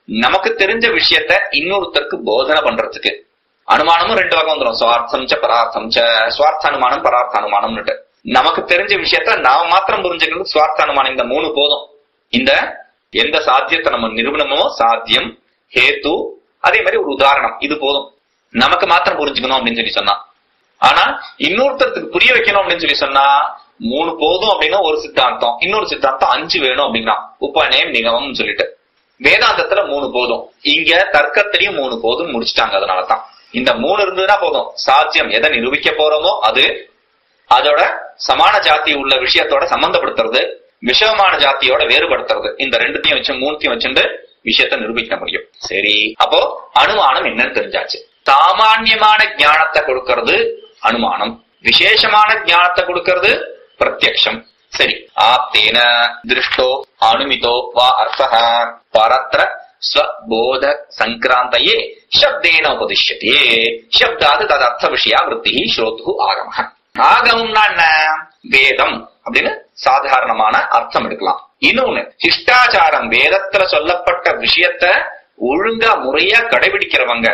நமக்கு தெரிஞ்ச விஷயத்த இன்னொருத்தருக்கு போதனை பண்றதுக்கு அனுமானமும் ரெண்டு வகை வந்துடும் சுவார்த்தம் ச பரார்த்தம் ச சுவார்த்த அனுமானம் பரார்த்த அனுமானம்னுட்டு நமக்கு தெரிஞ்ச விஷயத்த நாம மாத்திரம் புரிஞ்சுக்கிறது சுவார்த்த அனுமானம் இந்த மூணு போதும் இந்த எந்த சாத்தியத்தை நம்ம நிரூபணமோ சாத்தியம் ஹேத்து அதே மாதிரி ஒரு உதாரணம் இது போதும் நமக்கு மாத்திரம் புரிஞ்சுக்கணும் அப்படின்னு சொல்லி சொன்னா ஆனா இன்னொருத்தருக்கு புரிய வைக்கணும் அப்படின்னு சொல்லி சொன்னா மூணு போதும் அப்படின்னா ஒரு சித்தாந்தம் இன்னொரு சித்தாந்தம் அஞ்சு வேணும் அப்படின்னா உபநயம் நிகமம் சொல்லிட்டு வேதாந்தத்துல மூணு போதும் இங்க தர்க்கத்திலையும் மூணு போதும் முடிச்சிட்டாங்க அதனாலதான் இந்த மூணு இருந்ததுன்னா போதும் சாத்தியம் எதை நிரூபிக்க போறோமோ அது அதோட சமான ஜாதி உள்ள விஷயத்தோட சம்பந்தப்படுத்துறது விஷமமான ஜாத்தியோட வேறுபடுத்துறது இந்த ரெண்டுத்தையும் வச்சு மூணுத்தையும் வச்சுட்டு விஷயத்தை நிரூபிக்க முடியும் சரி அப்போ அனுமானம் என்னன்னு தெரிஞ்சாச்சு சாமான்யமான ஞானத்தை கொடுக்கறது அனுமானம் விசேஷமான ஞானத்தை கொடுக்கறது பிரத்யக்ஷம் சரி ஆப்தேன திருஷ்டோ அனுமிதோ வா அர்த்தः பரத்ர ஸ்வபோத சங்கிராந்தையே சப்தேன உபதிஷ்யதே சப்தாது தது அர்த்த விஷயா விருத்தி ஸ்ரோத்து ஆகம ஆகமம்னா என்ன வேதம் அப்படின்னு சாதாரணமான அர்த்தம் எடுக்கலாம் இன்னொன்னு சிஷ்டாச்சாரம் வேதத்துல சொல்லப்பட்ட விஷயத்த ஒழுங்கா முறையா கடைபிடிக்கிறவங்க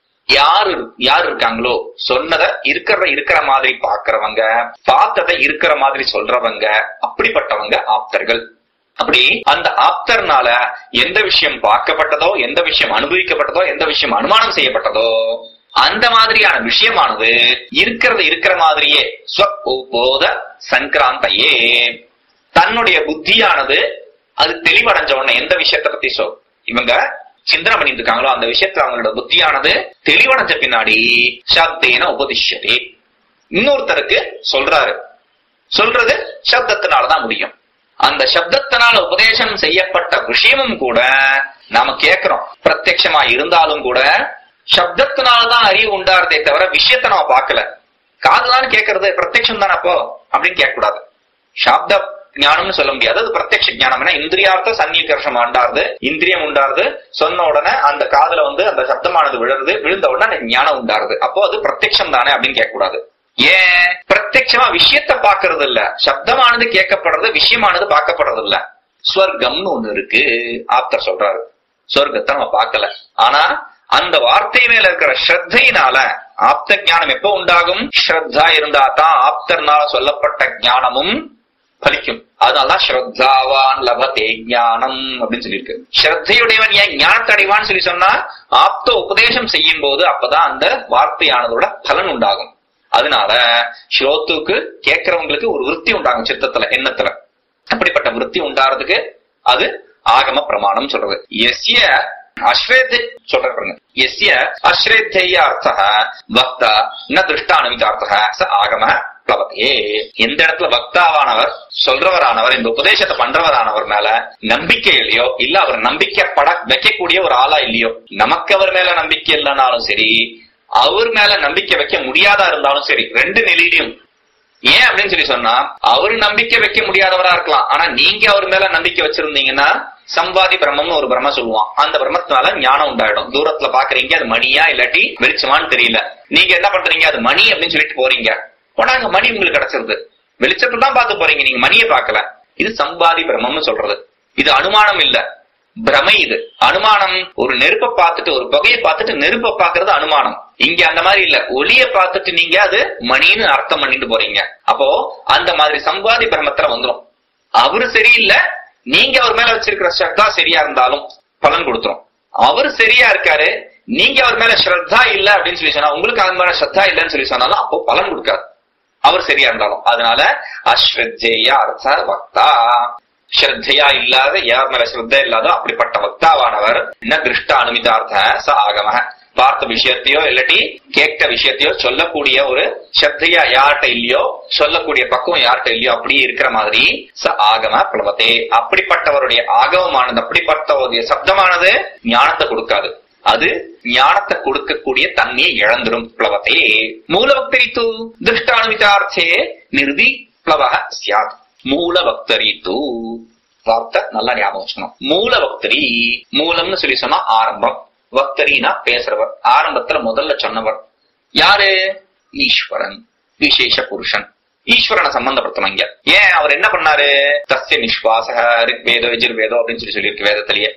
யாரு யார் இருக்காங்களோ சொன்னத இருக்கிறத இருக்கிற மாதிரி பாக்குறவங்க பார்த்ததை இருக்கிற மாதிரி சொல்றவங்க அப்படிப்பட்டவங்க ஆப்தர்கள் அப்படி அந்த ஆப்தர்னால எந்த விஷயம் பார்க்கப்பட்டதோ எந்த விஷயம் அனுபவிக்கப்பட்டதோ எந்த விஷயம் அனுமானம் செய்யப்பட்டதோ அந்த மாதிரியான விஷயமானது இருக்கிறது இருக்கிற மாதிரியே ஸ்வபோத சங்கிராந்தையே தன்னுடைய புத்தியானது அது தெளிவடைஞ்ச உடனே எந்த விஷயத்தை பத்தி சொல் இவங்க சிந்தனை பண்ணிட்டு இருக்காங்களோ அந்த விஷயத்துல அவங்களோட புத்தியானது தெளிவடைஞ்ச பின்னாடி சப்தேன உபதிஷ்யதே இன்னொருத்தருக்கு சொல்றாரு சொல்றது சப்தத்தினாலதான் முடியும் அந்த சப்தத்தினால உபதேசம் செய்யப்பட்ட விஷயமும் கூட நாம கேட்கிறோம் பிரத்யட்சமா இருந்தாலும் கூட சப்தத்தினாலதான் அறிவு உண்டாருதே தவிர விஷயத்த நாம பார்க்கல காதுதான் கேட்கறது பிரத்யட்சம் தானே அப்போ அப்படின்னு கேட்க கூடாது சாப்த ஞானம்னு சொல்ல முடியாது அது பிரத்யக்ஷ ஞானம்னா இந்திரியார்த்த சன்னிகர்ஷம் உண்டாருது இந்திரியம் உண்டாருது சொன்ன உடனே அந்த காதுல வந்து அந்த சப்தமானது விழுறது விழுந்த உடனே அந்த ஞானம் உண்டாருது அப்போ அது பிரத்யக்ஷம் தானே அப்படின்னு கேட்க கூடாது ஏன் பிரத்யட்சமா விஷயத்த பாக்குறது இல்ல சப்தமானது கேட்கப்படுறது விஷயமானது பார்க்கப்படுறது இல்ல ஸ்வர்க்கம்னு ஒண்ணு இருக்கு ஆப்தர் சொல்றாரு சொர்க்கத்தை நம்ம பார்க்கல ஆனா அந்த வார்த்தை மேல இருக்கிற ஸ்ரத்தையினால ஆப்த ஞானம் எப்ப உண்டாகும் ஸ்ரத்தா இருந்தா தான் ஆப்தர்னால சொல்லப்பட்ட ஞானமும் பலிக்கும் அதனாலதான் ஸ்ரத்தாவான் லபதே ஞானம் அப்படின்னு சொல்லியிருக்கு ஸ்ரத்தையுடையவன் ஏன் ஞானத்தை அடைவான்னு சொல்லி சொன்னா ஆப்த உபதேசம் செய்யும் போது அப்பதான் அந்த வார்த்தையானதோட பலன் உண்டாகும் அதனால ஸ்ரோத்துக்கு கேட்கிறவங்களுக்கு ஒரு விருத்தி உண்டாகும் சித்தத்துல எண்ணத்துல அப்படிப்பட்ட விருத்தி உண்டாறதுக்கு அது ஆகம பிரமாணம் சொல்றது எஸ்ய அஸ்வேத் சொல்ற பாருங்க எஸ்ய அஸ்ரேத்தேய அர்த்த வக்தா ந திருஷ்டானுமிதார்த்த ச ஆகம பிளவதே எந்த இடத்துல வக்தாவானவர் சொல்றவரானவர் இந்த உபதேசத்தை பண்றவரானவர் மேல நம்பிக்கை இல்லையோ இல்ல அவர் நம்பிக்கைப்பட வைக்கக்கூடிய ஒரு ஆளா இல்லையோ நமக்கு அவர் மேல நம்பிக்கை இல்லைனாலும் சரி அவர் மேல நம்பிக்கை வைக்க முடியாதா இருந்தாலும் சரி ரெண்டு நிலையிலும் ஏன் அப்படின்னு சொல்லி சொன்னா அவரு நம்பிக்கை வைக்க முடியாதவரா இருக்கலாம் ஆனா நீங்க அவர் மேல நம்பிக்கை வச்சிருந்தீங்கன்னா சம்பாதி பிரம்மம்னு ஒரு பிரம்ம சொல்லுவான் அந்த பிரம்மத்தினால ஞானம் உண்டாயிடும் தூரத்துல பாக்குறீங்க அது மணியா இல்லாட்டி வெளிச்சமான்னு தெரியல நீங்க என்ன பண்றீங்க அது மணி அப்படின்னு சொல்லிட்டு போறீங்க போனாங்க மணி உங்களுக்கு கிடைச்சிருது வெளிச்சத்தை தான் பார்த்து போறீங்க நீங்க மணியை பார்க்கல இது சம்பாதி பிரம்மம்னு சொல்றது இது அனுமானம் இல்ல பிரமை இது அனுமானம் ஒரு நெருப்பை பார்த்துட்டு ஒரு புகையை பார்த்துட்டு நெருப்பை பார்க்கறது அனுமானம் இங்க அந்த மாதிரி இல்ல ஒளிய பார்த்துட்டு நீங்க அது மணின்னு அர்த்தம் பண்ணிட்டு போறீங்க அப்போ அந்த மாதிரி சம்பாதி பிரமத்துல வந்துரும் அவரு சரியில்லை நீங்க அவர் மேல வச்சிருக்கிற ஸ்ரத்தா சரியா இருந்தாலும் பலன் கொடுத்துரும் அவர் சரியா இருக்காரு நீங்க அவர் மேல ஸ்ரத்தா இல்ல அப்படின்னு சொல்லி சொன்னா உங்களுக்கு அவர் மேல ஸ்ரத்தா இல்லைன்னு சொல்லி சொன்னாலும் அப்போ பலன் கொடுக்காது அவர் சரியா இருந்தாலும் அதனால அஸ்ரத்தேய அர்த்த வக்தா ஸ்ரத்தையா இல்லாத யார் மேல ஸ்ரத்த இல்லாதோ அப்படிப்பட்ட வக்தாவானவர் என்ன திருஷ்ட அனுமிதார்த்த ச ஆகம பார்த்த விஷயத்தையோ இல்லாட்டி கேட்ட விஷயத்தையோ சொல்லக்கூடிய ஒரு ஸ்ரத்தையா யார்கிட்ட இல்லையோ சொல்லக்கூடிய பக்குவம் யார்கிட்ட இல்லையோ அப்படியே இருக்கிற மாதிரி ச ஆகம பிளவத்தே அப்படிப்பட்டவருடைய ஆகவமானது அப்படிப்பட்டவருடைய சப்தமானது ஞானத்தை கொடுக்காது அது ஞானத்தை கொடுக்கக்கூடிய தன்மையை இழந்துடும் பிளவத்தை மூலபக்தரித்து திருஷ்டானுமிதார்த்தே நிறுதி பிளவக சியாத் மூலபக்தரித்து வார்த்தை நல்லா ஞாபகம் வச்சுக்கணும் மூலபக்தரி மூலம்னு சொல்லி சொன்னா ஆரம்பம் பக்தரினா பேசுறவர் ஆரம்பத்துல முதல்ல சொன்னவர் யாரு ஈஸ்வரன் விசேஷ புருஷன் ஈஸ்வரனை சம்பந்தப்படுத்தணும் இங்க ஏன் அவர் என்ன பண்ணாரு தஸ்ய நிஸ்வாசக ரிக்வேதோ எஜுர்வேதோ அப்படின்னு சொல்லி சொல்லியிருக்கு வேதத்திலேயே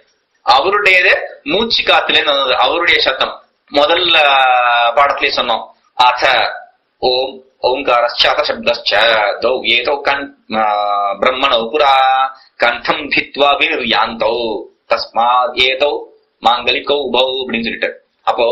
அவருடையது மூச்சு காத்துல இருந்து வந்தது அவருடைய சத்தம் முதல்ல பாடத்திலே சொன்னோம் அத ஓம் ஓங்காரஸ்ச அத சப்தஸ்ச தௌ ஏதோ கண் பிரம்மணோ புரா கண்டம் பித்வா வினிர்யாந்தௌ தஸ்மாத் ஏதோ மாங்கலிகோ உபௌ அப்படின்னு சொல்லிட்டு அப்போ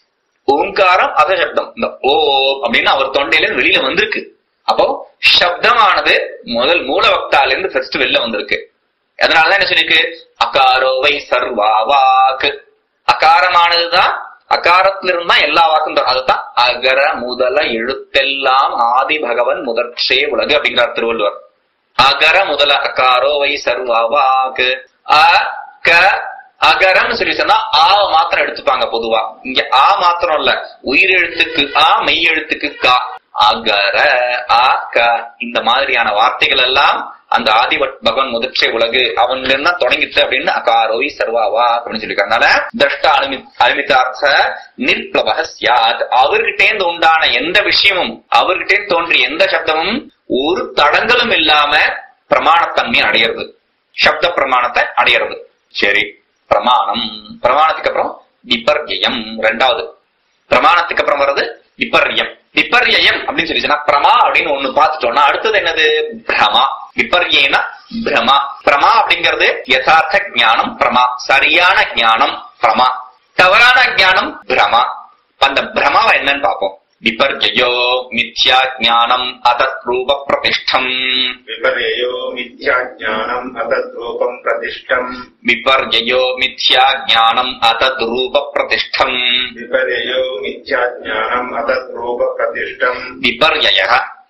ஓங்காரம் அத சப்தம் இந்த ஓ அப்படின்னு அவர் தொண்டையில இருந்து வெளியில வந்திருக்கு அப்போ சப்தமானது முதல் மூல வக்தால இருந்து ஃபர்ஸ்ட் வெளில வந்திருக்கு அதனாலதான் என்ன சொல்லிருக்கு அகாரோவை சர்வா வாக்கு அகாரமானதுதான் அகாரத்துல இருந்தா எல்லா வாக்கும் தரும். அதுதான் அகர முதல எழுத்தெல்லாம் ஆதி பகவன் முதற்சே உலகு அப்படிங்கிறார் திருவள்ளுவர் அகர முதல அகாரோ வை சர்வா வாக்கு அ க அகரம்னு சொல்லி சொன்னா ஆ மாத்திரம் எடுத்துப்பாங்க பொதுவா இங்க ஆ மாத்திரம் இல்ல உயிர் எழுத்துக்கு ஆ மெய் எழுத்துக்கு கா அகர ஆ க இந்த மாதிரியான வார்த்தைகள் எல்லாம் அந்த ஆதி பகவன் முதற்சே உலகு அவன்ல இருந்தா தொடங்கிச்சு அப்படின்னு அகாரோய் சர்வாவா அப்படின்னு சொல்லியிருக்காங்க அதனால திரஷ்ட அனுமி அனுமிதார்த்த நிர்பிளவக சியாத் அவர்கிட்டேந்து உண்டான எந்த விஷயமும் அவர்கிட்டேந்து தோன்றிய எந்த சப்தமும் ஒரு தடங்களும் இல்லாம பிரமாணத்தன்மை அடையிறது சப்த பிரமாணத்தை அடையிறது சரி பிரமாணம் பிரமாணத்துக்கு அப்புறம் விபர்யம் ரெண்டாவது பிரமாணத்துக்கு அப்புறம் வர்றது விபர்யம் விபர்யம் அப்படின்னு சொல்லி சொன்னா பிரமா அப்படின்னு ஒண்ணு பார்த்துட்டோம்னா அடுத்தது என்னது பிரமா விபர்யேனா பிரமா பிரமா அப்படிங்கிறது யதார்த்த ஞானம் பிரமா சரியான ஞானம் பிரமா தவறான ஞானம் பிரமா அந்த பிரமாவை என்னன்னு பார்ப்போம் விபர்யோ மித்யா ஞானம் அதத் ரூப பிரதிஷ்டம் विपर्ययो मिथ्याज्ञानम् अतद्रूपम् प्रतिष्ठम् விபர்யோ மித்யா ஞானம் அதத் ரூப பிரதிஷ்டம் विपर्ययो मिथ्याज्ञानम् अतद्रूपप्रतिष्ठम् விபர்யய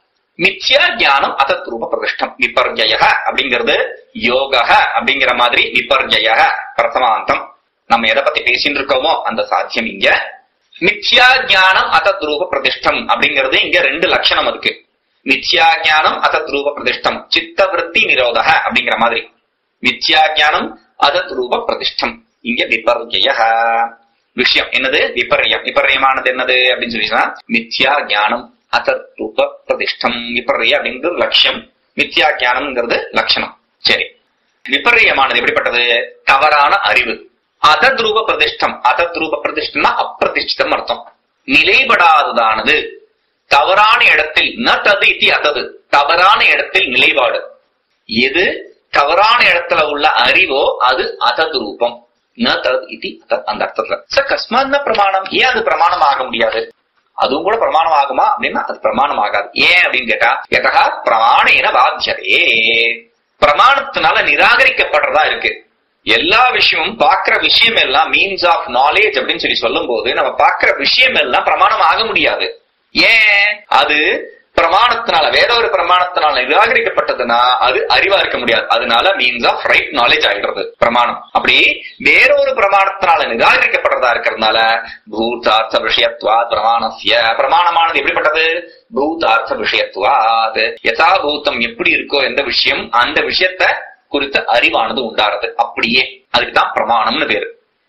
மித்யா ஞானம் அதத் ரூப பிரதிஷ்டம் விபர்யய அப்படிங்கிறது யோக அப்படிங்கிற மாதிரி விபர்யய பிரதமாந்தம் நம்ம எதை பத்தி பேசிட்டு இருக்கோமோ அந்த சாத்தியம் இங்க மித்யா ஞானம் அதத் ரூப பிரதிஷ்டம் அப்படிங்கிறது இங்க ரெண்டு லட்சணம் இருக்கு மித்யா ஞானம் அதத் ரூப பிரதிஷ்டம் சித்த விருத்தி நிரோத அப்படிங்கிற மாதிரி மித்யா ஞானம் அதத் ரூப பிரதிஷ்டம் இங்க விபர்யய விஷயம் என்னது விபர்யம் விபர்யமானது என்னது அப்படின்னு சொல்லி சொன்னா மித்யா ஞானம் அதத் ரூப பிரதிஷ்டம் விபர்ய அப்படிங்கிறது லட்சியம் மித்யா ஞானம்ங்கிறது லட்சணம் சரி விபர்யமானது எப்படிப்பட்டது தவறான அறிவு அதத் ரூப பிரதிஷ்டம் அதத் ரூப பிரதிஷ்டம்னா அப்பிரதிஷ்டிதம் அர்த்தம் நிலைப்படாததானது தவறான இடத்தில் ந தது இத்தி அதது தவறான இடத்தில் நிலைப்பாடு எது தவறான இடத்துல உள்ள அறிவோ அது அதது ரூபம் ந தத் இதி அதத் அந்த அர்த்தத்துல சார் கஸ்மாத் ந பிரமாணம் ஏன் அது பிரமாணம் ஆக முடியாது அதுவும் கூட பிரமாணம் ஆகுமா அப்படின்னா அது பிரமாணம் ஆகாது ஏன் அப்படின்னு கேட்டா எதா பிரமாணேன பாத்தியதே பிரமாணத்தினால நிராகரிக்கப்படுறதா இருக்கு எல்லா விஷயமும் பார்க்கிற விஷயம் எல்லாம் மீன்ஸ் ஆஃப் நாலேஜ் அப்படின்னு சொல்லி சொல்லும் போது நம்ம பார்க்கிற விஷயம் எல்லாம் பிரமாணம் ஆக முடியாது ஏன் அது பிரமாணத்தினால வேற ஒரு பிரமாணத்தினால நிராகரிக்கப்பட்டதுன்னா அது அறிவா இருக்க முடியாது அதனால மீன்ஸ் ஆஃப் ரைட் நாலேஜ் ஆகிடுறது பிரமாணம் அப்படி வேற ஒரு பிரமாணத்தினால நிராகரிக்கப்படுறதா இருக்கிறதுனால பூதார்த்த விஷயத்வாத் பிரமாணசிய பிரமாணமானது எப்படிப்பட்டது பூதார்த்த விஷயத்வாத் யதா பூத்தம் எப்படி இருக்கோ எந்த விஷயம் அந்த விஷயத்த குறித்த அறிவானது உண்டாறது அப்படியே அதுக்கு தான் பிரமாணம்னு பேரு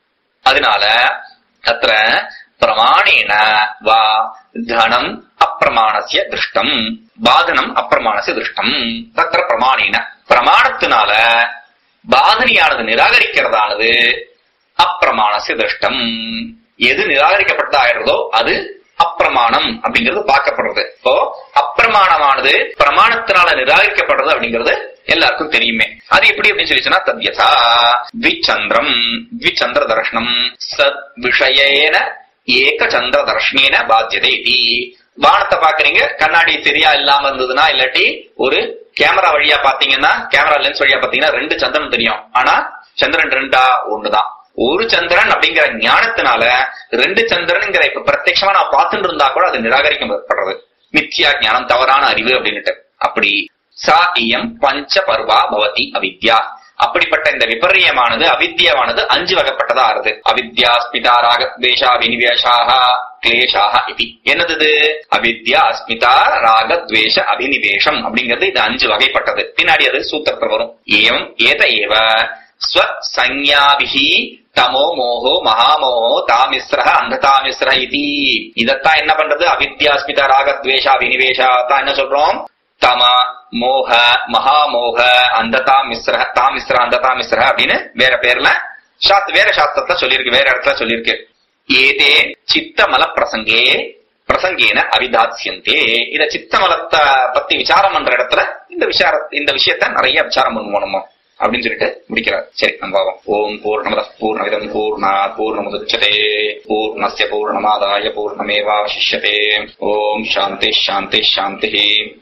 அதனால அத்த பிரமாணேன வா தனம் அப்பிரமாணசிய திருஷ்டம் பாதனம் அப்பிரமாணசிய திருஷ்டம் தத்திர பிரமாணேன பிரமாணத்தினால பாதனியானது நிராகரிக்கிறதானது அப்பிரமாணசிய திருஷ்டம் எது நிராகரிக்கப்பட்டதா ஆயிடுறதோ அது அப்பிரமாணம் அப்படிங்கிறது பார்க்கப்படுறது இப்போ அப்பிரமாணமானது பிரமாணத்தினால நிராகரிக்கப்படுறது அப்படிங்கிறது எல்லாருக்கும் தெரியுமே அது எப்படி அப்படின்னு சொல்லி சொன்னா தத்யதா த்விச்சந்திரம் த்விச்சந்திர தர்ஷனம் சத் விஷயேன ஏக சந்திர தர்ஷனேன பாத்தியதை இது வானத்தை பாக்குறீங்க கண்ணாடி சரியா இல்லாம இருந்ததுன்னா இல்லாட்டி ஒரு கேமரா வழியா பாத்தீங்கன்னா கேமரா லென்ஸ் வழியா பாத்தீங்கன்னா ரெண்டு சந்திரன் தெரியும் ஆனா சந்திரன் ரெண்டா ஒண்ணுதான் ஒரு சந்திரன் அப்படிங்கிற ஞானத்தினால ரெண்டு சந்திரன்ங்கிற இப்ப பிரத்யட்சமா நான் பார்த்துட்டு இருந்தா கூட அது நிராகரிக்கப்படுறது மித்யா ஞானம் தவறான அறிவு அப்படின்னுட்டு அப்படி சா இயம் பஞ்ச பர்வா பவதி அவித்யா அப்படிப்பட்ட இந்த விபர்யமானது அவித்யாவானது அஞ்சு வகைப்பட்டதா ஆறுது அவித்யா ஸ்மிதா ராகத்வேஷா வினிவேஷாக கிளேஷாக இது என்னது இது அவித்யா அஸ்மிதா ராகத்வேஷ அபினிவேஷம் அப்படிங்கிறது இது அஞ்சு வகைப்பட்டது பின்னாடி அது சூத்திரத்தில் வரும் ஏவம் ஏத ஏவ ஸ்வ சஞ்ஞாபிஹி தமோ மோகோ மகாமோகோ தாமிஸ்ரஹ அந்ததாமிஸ்ரஹ இது இதத்தான் என்ன பண்றது அவித்யாஸ்மிதா ராகத்வேஷா வினிவேஷா தான் என்ன சொல்றோம் தம மோக மகாமோக அந்ததா மிஸ்ர தாமிஸ்ர அந்ததா மிஸ்ர அப்படின்னு வேற பேர்ல சாஸ்திர வேற சாஸ்திரத்துல சொல்லியிருக்கு வேற இடத்துல சொல்லியிருக்கு ஏதே சித்தமல பிரசங்கே பிரசங்கேன அவிதாசியந்தே இத சித்தமலத்தை பத்தி விசாரம் பண்ற இடத்துல இந்த விசார இந்த விஷயத்த நிறைய விசாரம் பண்ணுவோம் நம்ம அப்படின்னு சொல்லிட்டு முடிக்கிறார் சரி நம்ம பாவம் ஓம் பூர்ணமத பூர்ணவிதம் பூர்ணா பூர்ணமுதச்சதே பூர்ணஸ்ய பூர்ணமாதாய பூர்ணமேவாவசிஷ்யதே ஓம் சாந்தி சாந்தி சாந்தி